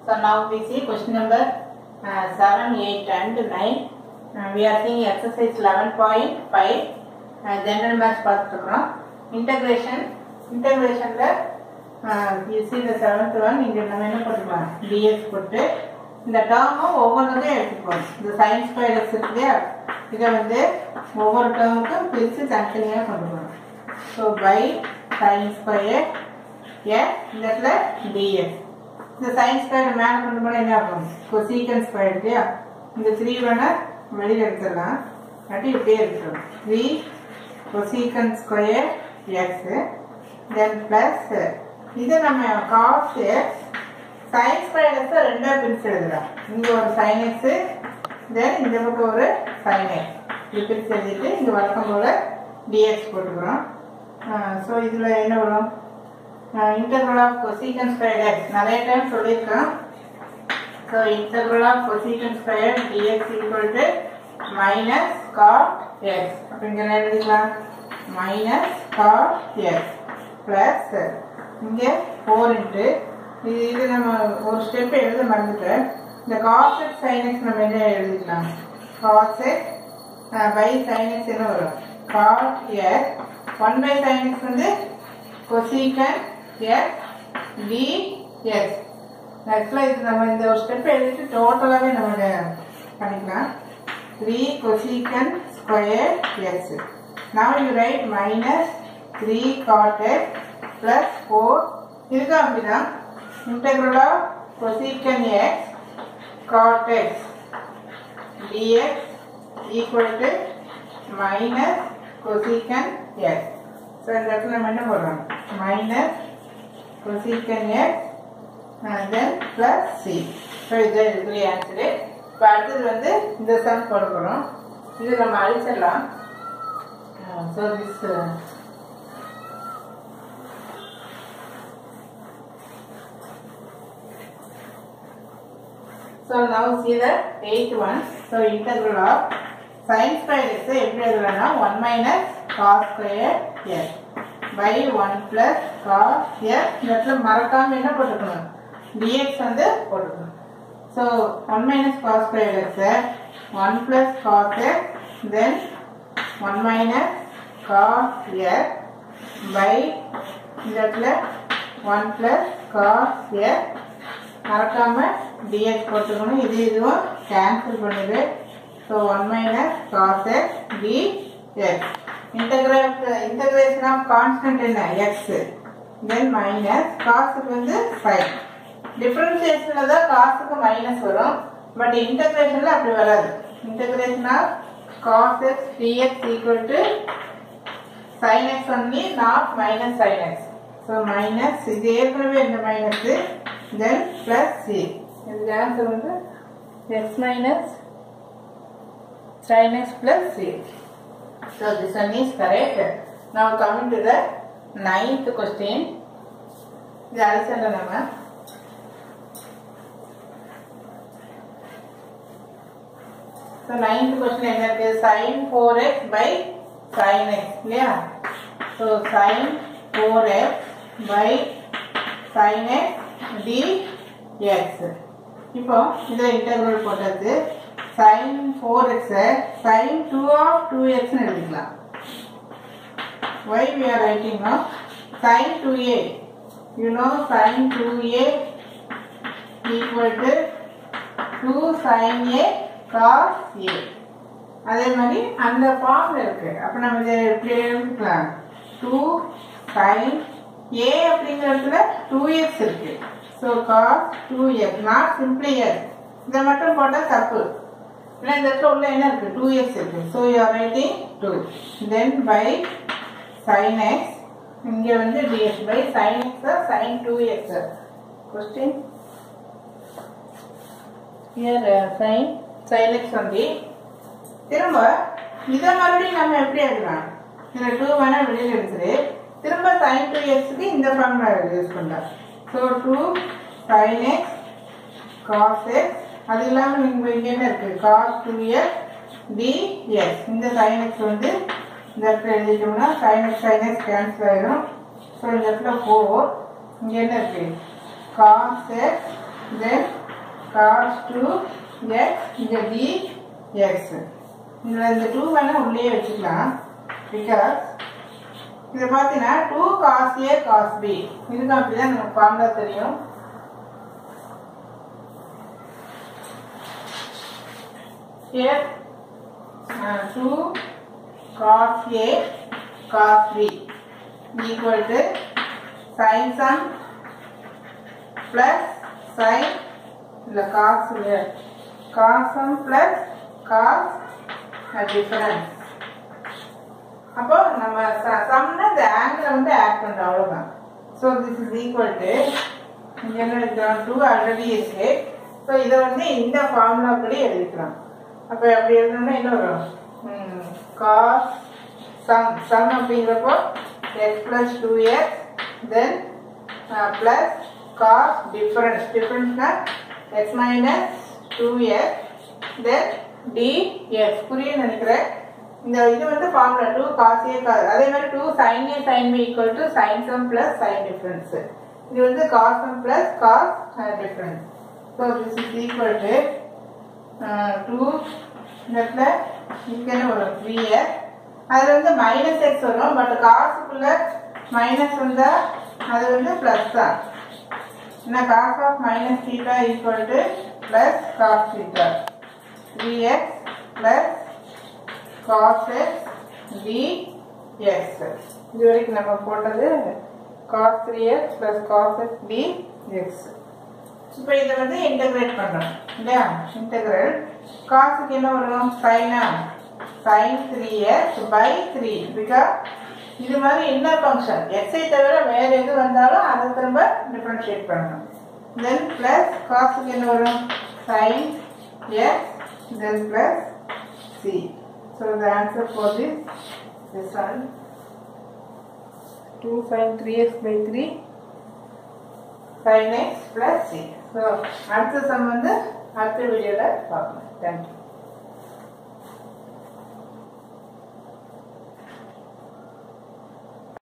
So now we see question number uh, 7, 8 and 9. Uh, we are seeing exercise 11.5 uh, general maths பார்த்துருக்குறோம் integration integrationல uh, you see the seventh one இங்க நம்ம என்ன போட்டுக்கலாம் dx போட்டு இந்த டேர்மும் ஒவ்வொன்றுக்கும் எடுத்துப்போம் இந்த சயின்ஸ் ஸ்கொயர் எக்ஸ் இருக்கு இல்லையா இதை வந்து ஒவ்வொரு டேர்முக்கும் பிரித்து தனித்தனியாக கொண்டு போகணும் so by sine square x இந்த இடத்துல dx இந்த சயின்ஸ் ஸ்கொயர் மேலே கொண்டு போனால் என்ன ஆகும் கொசீக்கன் ஸ்கொயர் இல்லையா இந்த த்ரீ வேணா வெளியில் எடுத்துடலாம் இல்லாட்டி இப்படியே இருக்கணும் three cosecant square x then plus இது நம்ம cos x sine square x ரெண்டா பிரிச்சு எழுதலாம் இங்கே ஒரு சைன் எக்ஸ் தென் இந்த பக்கம் ஒரு சைன் எக்ஸ் இது பிரிச்சு எழுதிட்டு இங்கே வழக்கம் போல் டிஎக்ஸ் போட்டுக்கிறோம் ஸோ இதில் என்ன வரும் integral of cosecant squared x நிறைய டைம் சொல்லியிருக்கோம் so integral of cosecant squared dx equal to minus cot x அப்போ இங்கே என்ன எழுதிக்கலாம் minus cot x plus இங்கே ஃபோர் இன்ட்டு இது இது நம்ம ஒரு ஸ்டெப் எழுத மறந்துட்டேன் இந்த cos x sin x நம்ம என்ன எழுதிக்கலாம் cos x by sin x என்ன வரும் cot x 1 by sin x வந்து cosecant x dx ஆக்சுவலாக இது நம்ம இந்த ஒரு ஸ்டெப் எழுதிட்டு டோட்டலாகவே நம்ம பண்ணிக்கலாம் three cosecant square x now you write minus three cot x plus four இதுக்கு அப்படிதான் integral of cosecant x cot x dx equal to minus cosecant x so இந்த இடத்துல நம்ம என்ன போடுறோம் minus cosecant x and then plus c so இது இதுக்குரிய answer இப்போ அடுத்தது வந்து இந்த சம் போட போகிறோம் இது நம்ம அழிச்சிடலாம் so this So now see the eighth one. So integral of sin square x எப்படி எழுதலாம்னா 1 minus cos square x by 1 plus cos x இந்த இடத்துல மறக்காம என்ன போட்டுக்கணும் dx வந்து போட்டுக்கணும் so 1 minus cos square x 1 plus cos x then 1 minus cos x by இந்த இடத்துல 1 plus cos x மறக்காம dx போட்டுக்கணும் இது இதுவும் கேன்சல் பண்ணிடு so one minus cos x dx integrate integration of constant என்ன எக்ஸ் தென் மைனஸ் காசுக்கு வந்து ஃபைவ் டிஃபரன்சியேஷனில் தான் காசுக்கு மைனஸ் வரும் பட் இன்டகிரேஷனில் அப்படி வராது integration of cos x dx equal to sine x only not minus sine x so minus இது ஏற்கனவே இந்த மைனஸ் தென் பிளஸ் சி இதுக்கு ஆன்சர் வந்து x minus sin x plus c. So this one is correct. Now coming to the ninth question. இது அரிசல்ல நம்ம So ninth question என்ன இருக்கு sin 4x by sin x இல்லையா So sin 4x by sin x dx இப்போ இதை interval போட்டது sin 4x sin 2 of 2x னு எழுதிக்கலாம் why we are writing now sin 2a you know sin 2a equal to 2 sin a cos a அதே மாதிரி அந்த ஃபார்ம்ல இருக்கு அப்ப நம்ம இதை எப்படி எழுதிக்கலாம் 2 sin a அப்படிங்கிற இடத்துல 2x இருக்கு so cos 2x not simply x இதை மட்டும் போட்டா தப்பு இல்லை இந்த இடத்துல உள்ள என்ன இருக்கு டூ எக்ஸ் இருக்கு so you're writing two then by sine x இங்கே வந்து dx by sine x sine two x question here sine sine x வந்து திரும்ப இதை மறுபடியும் நம்ம எப்படி எழுதலாம் இதில் டூ வேணால் வெளியில் எடுத்துரு திரும்ப சைன் டூ எக்ஸுக்கு இந்த ஃபார்முலா யூஸ் பண்ணலாம் so two sine x cos x அது இல்லாமல் நீங்கள் இங்கே என்ன இருக்கு காஸ் டூ எக்ஸ் டிஎக்ஸ் இந்த சைன் எக்ஸ் வந்து இந்த இடத்துல எழுதிட்டோம்னா sine x sine x cancel ஆயிடும் ஸோ இந்த இடத்துல ஃபோர் இங்கே என்ன இருக்கு cos X then cos 2x இந்த dx இதில் இந்த 2 வேணால் உள்ளே வச்சுக்கலாம் பிகாஸ் இதை பார்த்தீங்கன்னா two cos A cos B இதுக்கு அப்படிதான் நமக்கு ஃபார்முலா தெரியும் here uh, 2 cos A cos B equal to sin sum plus sin the cos here cos sum plus cos a difference அப்போ நம்ம சம்னா இந்த ஆங்கிள் வந்து ஆட் பண்ணுறோம் அவ்வளோதான் so this is equal to என்ன டூ ஆல்ரெடி இருக்கு so இதை வந்து இந்த ஃபார்முலா படி எழுதிக்கலாம் அப்போ அப்படி எழுதணும்னா என்ன வரும் காஸ் சம் சம் அப்படிங்கிறப்போ x plus two x then plus cos difference டிஃபரன்ஸ்னா x minus two x then d x புரியுன்னு நினைக்கிறேன் இந்த இது வந்து formula two cos A cos அதே மாதிரி two sine A sine B equal to sine sum plus sine difference இது வந்து cos sum plus cos difference so this is equal to two இந்த இடத்துல இங்கே என்ன வரும் த்ரீ எக்ஸ் அதில் வந்து மைனஸ் எக்ஸ் வரும் பட் காசுக்குள்ள மைனஸ் வந்தால் அது வந்து ப்ளஸ் தான் என்ன cos of minus theta equal to plus cos theta three x plus cos x d x இது வரைக்கும் நம்ம போட்டது cos three x plus cos x d x இப்போ இதை வந்து இன்டகிரேட் பண்ணுறோம் இல்லையா இன்டகிரல் காசுக்கு என்ன வரும் சைனா sine three x by three because இது மாதிரி இன்னர் ஃபங்க்ஷன் எக்ஸை தவிர வேறு எது வந்தாலும் அதை திரும்ப டிஃப்ரென்ஷியேட் பண்ணணும் தென் ப்ளஸ் காசுக்கு என்ன வரும் sine x then plus C so the answer for this this one two sine three x by three sin x plus c. So அடுத்த சம் வந்து அடுத்த வீடியோவில் பார்க்கலாம் தேங்க்யூ